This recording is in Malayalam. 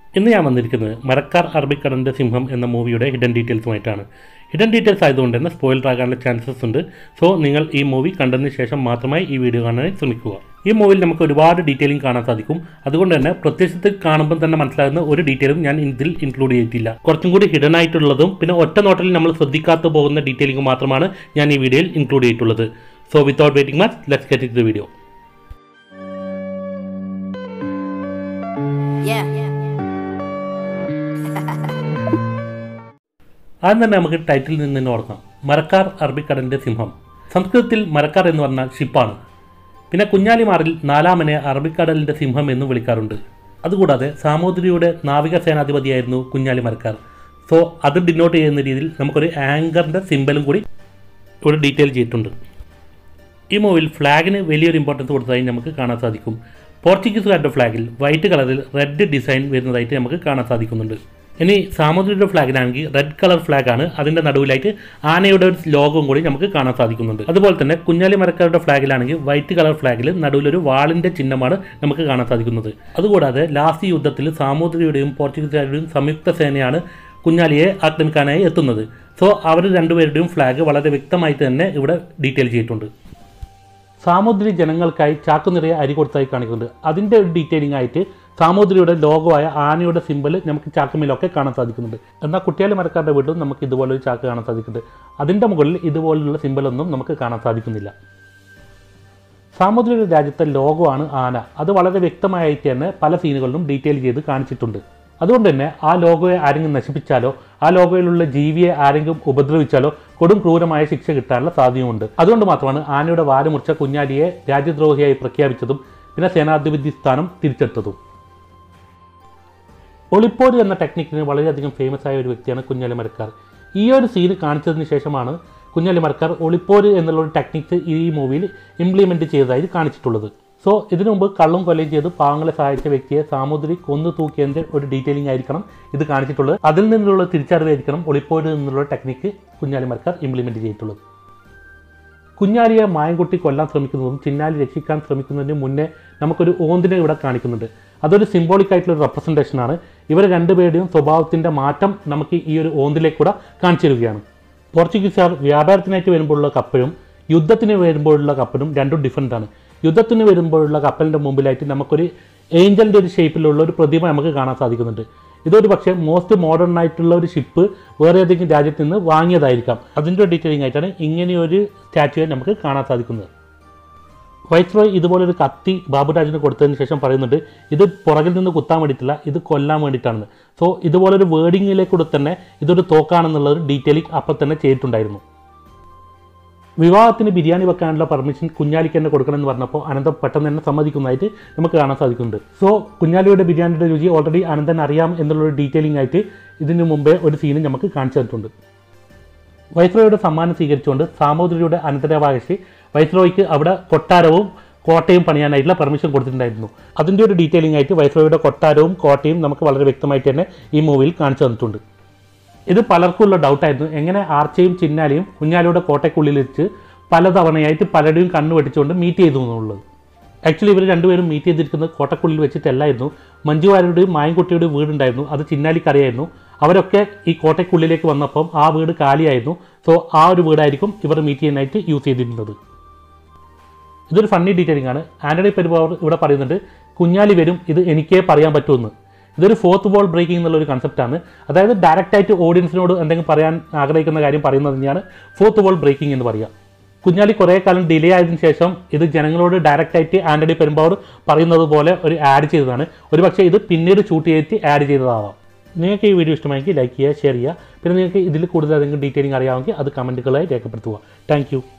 ഇന്ന് ഞാൻ വന്നിരിക്കുന്നത് മരക്കാർ അറബിക്കടലിൻ്റെ സിംഹം എന്ന മൂവിയുടെ ഹിഡൻ ഡീറ്റെയിൽസുമായിട്ടാണ് ഹിഡൻ ഡീറ്റെയിൽസ് ആയതുകൊണ്ട് തന്നെ സ്പോയിലർ ആകാനുള്ള ചാൻസസ് ഉണ്ട് സോ നിങ്ങൾ ഈ മൂവി കണ്ടതിന് ശേഷം മാത്രമായി ഈ വീഡിയോ കാണാൻ ശ്രമിക്കുക ഈ മൂവിയിൽ നമുക്ക് ഒരുപാട് ഡീറ്റെയിലിംഗ് കാണാൻ സാധിക്കും അതുകൊണ്ട് തന്നെ പ്രത്യക്ഷത്തിൽ കാണുമ്പോൾ തന്നെ മനസ്സിലാകുന്ന ഒരു ഡീറ്റെയിലും ഞാൻ ഇതിൽ ഇൻക്ലൂഡ് ചെയ്തിട്ടില്ല കുറച്ചും കൂടി ഹിഡൻ ആയിട്ടുള്ളതും പിന്നെ ഒറ്റ നോട്ടത്തിൽ നമ്മൾ ശ്രദ്ധിക്കാത്ത പോകുന്ന ഡീറ്റെയിലിംഗ് മാത്രമാണ് ഞാൻ ഈ വീഡിയോയിൽ ഇൻക്ലൂഡ് ചെയ്തിട്ടുള്ളത് so without waiting much let's get it the video Yeah. ആദ്യം തന്നെ നമുക്ക് ടൈറ്റിൽ നിന്ന് തന്നെ ഓർക്കാം മരക്കാർ അറബിക്കടലിൻ്റെ സിംഹം സംസ്കൃതത്തിൽ മരക്കാർ എന്ന് പറഞ്ഞാൽ ഷിപ്പാണ് പിന്നെ കുഞ്ഞാലിമാറിൽ നാലാമനെ അറബിക്കടലിൻ്റെ സിംഹം എന്ന് വിളിക്കാറുണ്ട് അതുകൂടാതെ സാമൂതിരിയുടെ നാവിക സേനാധിപതിയായിരുന്നു കുഞ്ഞാലി മരക്കാർ സോ അത് ഡിനോട്ട് ചെയ്യുന്ന രീതിയിൽ നമുക്കൊരു ആങ്കറിൻ്റെ സിമ്പലും കൂടി ഇവിടെ ഡീറ്റെയിൽ ചെയ്തിട്ടുണ്ട് ഈ മൂവിൽ ഫ്ലാഗിന് വലിയൊരു ഇമ്പോർട്ടൻസ് കൊടുത്തതായി നമുക്ക് കാണാൻ സാധിക്കും പോർച്ചുഗീസുകാരുടെ ഫ്ലാഗിൽ വൈറ്റ് കളറിൽ റെഡ് ഡിസൈൻ വരുന്നതായിട്ട് നമുക്ക് കാണാൻ സാധിക്കുന്നുണ്ട് ഇനി സാമുദ്രിയുടെ ഫ്ലാഗിലാണെങ്കിൽ റെഡ് കളർ ഫ്ലാഗ് ആണ് അതിൻ്റെ നടുവിലായിട്ട് ആനയുടെ ഒരു ലോഗവും കൂടി നമുക്ക് കാണാൻ സാധിക്കുന്നുണ്ട് അതുപോലെ തന്നെ കുഞ്ഞാലി മരക്കാരുടെ ഫ്ലാഗിലാണെങ്കിൽ വൈറ്റ് കളർ ഫ്ലാഗിൽ നടുവിലൊരു വാളിൻ്റെ ചിഹ്നമാണ് നമുക്ക് കാണാൻ സാധിക്കുന്നത് അതുകൂടാതെ ലാസ്റ്റ് യുദ്ധത്തിൽ സാമൂതിരിയുടെയും പോർച്ചുഗീസുകാരുടെയും സംയുക്ത സേനയാണ് കുഞ്ഞാലിയെ ആക്രമിക്കാനായി എത്തുന്നത് സോ അവർ രണ്ടുപേരുടെയും ഫ്ലാഗ് വളരെ വ്യക്തമായിട്ട് തന്നെ ഇവിടെ ഡീറ്റെയിൽ ചെയ്തിട്ടുണ്ട് സാമുദ്രി ജനങ്ങൾക്കായി ചാക്കു നിറയെ അരി കൊടുത്തായി കാണിക്കുന്നുണ്ട് അതിൻ്റെ ഒരു ഡീറ്റെയിലിംഗ് ആയിട്ട് സാമുദ്രിയുടെ ലോഗോമായ ആനയുടെ സിമ്പൽ നമുക്ക് ചാക്കുമിലൊക്കെ കാണാൻ സാധിക്കുന്നുണ്ട് എന്നാൽ കുട്ടിയാലി മരക്കാരുടെ വീട്ടിലും നമുക്ക് ഇതുപോലൊരു ചാക്ക് കാണാൻ സാധിക്കുന്നുണ്ട് അതിൻ്റെ മുകളിൽ ഇതുപോലുള്ള സിമ്പലൊന്നും നമുക്ക് കാണാൻ സാധിക്കുന്നില്ല സാമുദ്രിയുടെ രാജ്യത്തെ ലോഗോ ആണ് ആന അത് വളരെ വ്യക്തമായിട്ട് തന്നെ പല സീനുകളിലും ഡീറ്റെയിൽ ചെയ്ത് കാണിച്ചിട്ടുണ്ട് അതുകൊണ്ട് തന്നെ ആ ലോഗോയെ ആരെങ്കിലും നശിപ്പിച്ചാലോ ആ ലോഗോയിലുള്ള ജീവിയെ ആരെങ്കിലും ഉപദ്രവിച്ചാലോ കൊടും ക്രൂരമായ ശിക്ഷ കിട്ടാനുള്ള സാധ്യതയുണ്ട് അതുകൊണ്ട് മാത്രമാണ് ആനയുടെ വാല് മുറിച്ച കുഞ്ഞാലിയെ രാജ്യദ്രോഹിയായി പ്രഖ്യാപിച്ചതും പിന്നെ സേനാധിപതി സ്ഥാനം തിരിച്ചെടുത്തതും ഒളിപ്പോര് എന്ന ടെക്നിക്കിന് വളരെയധികം ഫേമസ് ആയ ഒരു വ്യക്തിയാണ് കുഞ്ഞാലി മരക്കാർ ഈ ഒരു സീന് കാണിച്ചതിന് ശേഷമാണ് കുഞ്ഞാലി മരക്കാർ ഒളിപ്പോര് എന്നുള്ള ഒരു ടെക്നിക്സ് ഈ മൂവിയിൽ ഇംപ്ലിമെൻറ്റ് ചെയ്തതായി കാണിച്ചിട്ടുള്ളത് സോ ഇതിനു മുമ്പ് കള്ളും കൊലയും ചെയ്ത് പാവങ്ങളെ സഹായിച്ച വ്യക്തിയെ സാമൂതിരി കൊന്നു തൂക്കിയതിൻ്റെ ഒരു ഡീറ്റെയിലിംഗ് ആയിരിക്കണം ഇത് കാണിച്ചിട്ടുള്ളത് അതിൽ നിന്നുള്ള തിരിച്ചറിവായിരിക്കണം ഒളിപ്പോര് എന്നുള്ള ടെക്നിക്ക് കുഞ്ഞാലി മരക്കാർ ഇംപ്ലിമെൻറ്റ് ചെയ്തിട്ടുള്ളത് കുഞ്ഞാലിയെ മായൻകുട്ടി കൊല്ലാൻ ശ്രമിക്കുന്നതും ചിന്നാലി രക്ഷിക്കാൻ ശ്രമിക്കുന്നതിന് മുന്നേ നമുക്കൊരു ഓന്തിനെ ഇവിടെ കാണിക്കുന്നുണ്ട് അതൊരു സിംബോളിക് ആയിട്ടുള്ള ഒരു റെപ്രസെൻറ്റേഷൻ ആണ് ഇവർ രണ്ടുപേരുടെയും സ്വഭാവത്തിൻ്റെ മാറ്റം നമുക്ക് ഈ ഒരു ഓന്തിലേക്ക് കൂടെ കാണിച്ചു തരികയാണ് പോർച്ചുഗീസുകാർ വ്യാപാരത്തിനായിട്ട് വരുമ്പോഴുള്ള കപ്പലും യുദ്ധത്തിന് വരുമ്പോഴുള്ള കപ്പലും രണ്ടും ഡിഫറെൻ്റ് ആണ് യുദ്ധത്തിന് വരുമ്പോഴുള്ള കപ്പലിൻ്റെ മുമ്പിലായിട്ട് നമുക്കൊരു ഏഞ്ചലിൻ്റെ ഒരു ഷേപ്പിലുള്ള ഒരു പ്രതിമ നമുക്ക് കാണാൻ സാധിക്കുന്നുണ്ട് ഇതൊരു പക്ഷേ മോസ്റ്റ് മോഡേൺ ആയിട്ടുള്ള ഒരു ഷിപ്പ് വേറെ ഏതെങ്കിലും രാജ്യത്ത് നിന്ന് വാങ്ങിയതായിരിക്കാം അതിൻ്റെ ഒരു ഡീറ്റെയിലിംഗ് ആയിട്ടാണ് ഇങ്ങനെയൊരു സ്റ്റാച്ചുവെ നമുക്ക് കാണാൻ സാധിക്കുന്നത് വൈസ്രോയ് ഇതുപോലൊരു കത്തി ബാബുരാജിന് കൊടുത്തതിന് ശേഷം പറയുന്നുണ്ട് ഇത് പുറകിൽ നിന്ന് കുത്താൻ വേണ്ടിയിട്ടില്ല ഇത് കൊല്ലാൻ വേണ്ടിയിട്ടാണെന്ന് സോ ഇതുപോലൊരു വേർഡിങ്ങിലേക്കൂടെ തന്നെ ഇതൊരു തോക്കാണെന്നുള്ള ഒരു ഡീറ്റെയിലിംഗ് അപ്പം തന്നെ ചെയ്തിട്ടുണ്ടായിരുന്നു വിവാഹത്തിന് ബിരിയാണി വെക്കാനുള്ള പെർമിഷൻ കുഞ്ഞാലിക്ക് തന്നെ കൊടുക്കണമെന്ന് പറഞ്ഞപ്പോൾ അനന്തം പെട്ടെന്ന് തന്നെ സമ്മതിക്കുന്നതായിട്ട് നമുക്ക് കാണാൻ സാധിക്കുന്നുണ്ട് സോ കുഞ്ഞാലിയുടെ ബിരിയാണിയുടെ രുചി ഓൾറെഡി അനന്തൻ അറിയാം എന്നുള്ളൊരു ഡീറ്റെയിലിംഗ് ആയിട്ട് ഇതിനു മുമ്പേ ഒരു സീനും നമുക്ക് കാണിച്ചു തന്നിട്ടുണ്ട് വൈസ്രോയുടെ സമ്മാനം സ്വീകരിച്ചുകൊണ്ട് സാമൂതിരിയുടെ അനന്തരാവകാശി വൈസ്രോയ്ക്ക് അവിടെ കൊട്ടാരവും കോട്ടയും പണിയാനായിട്ടുള്ള പെർമിഷൻ കൊടുത്തിട്ടുണ്ടായിരുന്നു അതിൻ്റെ ഒരു ഡീറ്റെയിലിംഗ് ആയിട്ട് വൈസ്രോയുടെ കൊട്ടാരവും കോട്ടയും നമുക്ക് വളരെ വ്യക്തമായിട്ട് തന്നെ ഈ മൂവിയിൽ കാണിച്ചു തന്നിട്ടുണ്ട് ഇത് പലർക്കുള്ള ഡൗട്ടായിരുന്നു എങ്ങനെ ആർച്ചയും ചിന്നാലിയും കുഞ്ഞാലിയുടെ കോട്ടയ്ക്കുള്ളിൽ വെച്ച് പലതവണയായിട്ട് പലരുടെയും കണ്ണു വെട്ടിച്ചുകൊണ്ട് മീറ്റ് ചെയ്തു എന്നുള്ളത് ആക്ച്വലി ഇവർ രണ്ടുപേരും മീറ്റ് ചെയ്തിരിക്കുന്നത് കോട്ടക്കുള്ളിൽ വെച്ചിട്ടല്ലായിരുന്നു മഞ്ജുവാരുടെയും മായൻകുട്ടിയുടെയും വീടുണ്ടായിരുന്നു അത് ചിന്നാലിക്കറിയായിരുന്നു അവരൊക്കെ ഈ കോട്ടയ്ക്കുള്ളിലേക്ക് വന്നപ്പം ആ വീട് കാലിയായിരുന്നു സോ ആ ഒരു വീടായിരിക്കും ഇവർ മീറ്റ് ചെയ്യാനായിട്ട് യൂസ് ചെയ്തിരുന്നത് ഇതൊരു ഫണ്ണി ഡീറ്റെയിലിംഗ് ആണ് ആന്റണി പെരുമാവർ ഇവിടെ പറയുന്നുണ്ട് കുഞ്ഞാലി വരും ഇത് എനിക്കേ പറയാൻ പറ്റുമെന്ന് ഇതൊരു ഫോർത്ത് വോൾ ബ്രേക്കിംഗ് എന്നുള്ള ഒരു കൺസെപ്റ്റാണ് അതായത് ഡയറക്റ്റ് ആയിട്ട് ഓഡിയൻസിനോട് എന്തെങ്കിലും പറയാൻ ആഗ്രഹിക്കുന്ന കാര്യം പറയുന്നത് തന്നെയാണ് ഫോർത്ത് വോൾ ബ്രേക്കിംഗ് എന്ന് പറയുക കുഞ്ഞാലി കുറേ കാലം ഡിലേ ആയതിനു ശേഷം ഇത് ജനങ്ങളോട് ഡയറക്റ്റ് ആയിട്ട് ആന്റണി പെരുമ്പാവൂർ പറയുന്നത് പോലെ ഒരു ആഡ് ചെയ്തതാണ് ഒരു പക്ഷേ ഇത് പിന്നീട് ഷൂട്ട് ചെയ്തിട്ട് ആഡ് ചെയ്തതാവാം നിങ്ങൾക്ക് ഈ വീഡിയോ ഇഷ്ടമായെങ്കിൽ ലൈക്ക് ചെയ്യുക ഷെയർ ചെയ്യുക പിന്നെ നിങ്ങൾക്ക് ഇതിൽ കൂടുതൽ ഏതെങ്കിലും ഡീറ്റെയിലിംഗ് അറിയാമെങ്കിൽ അത് കമൻറ്റുകളായി രേഖപ്പെടുത്തുക താങ്ക്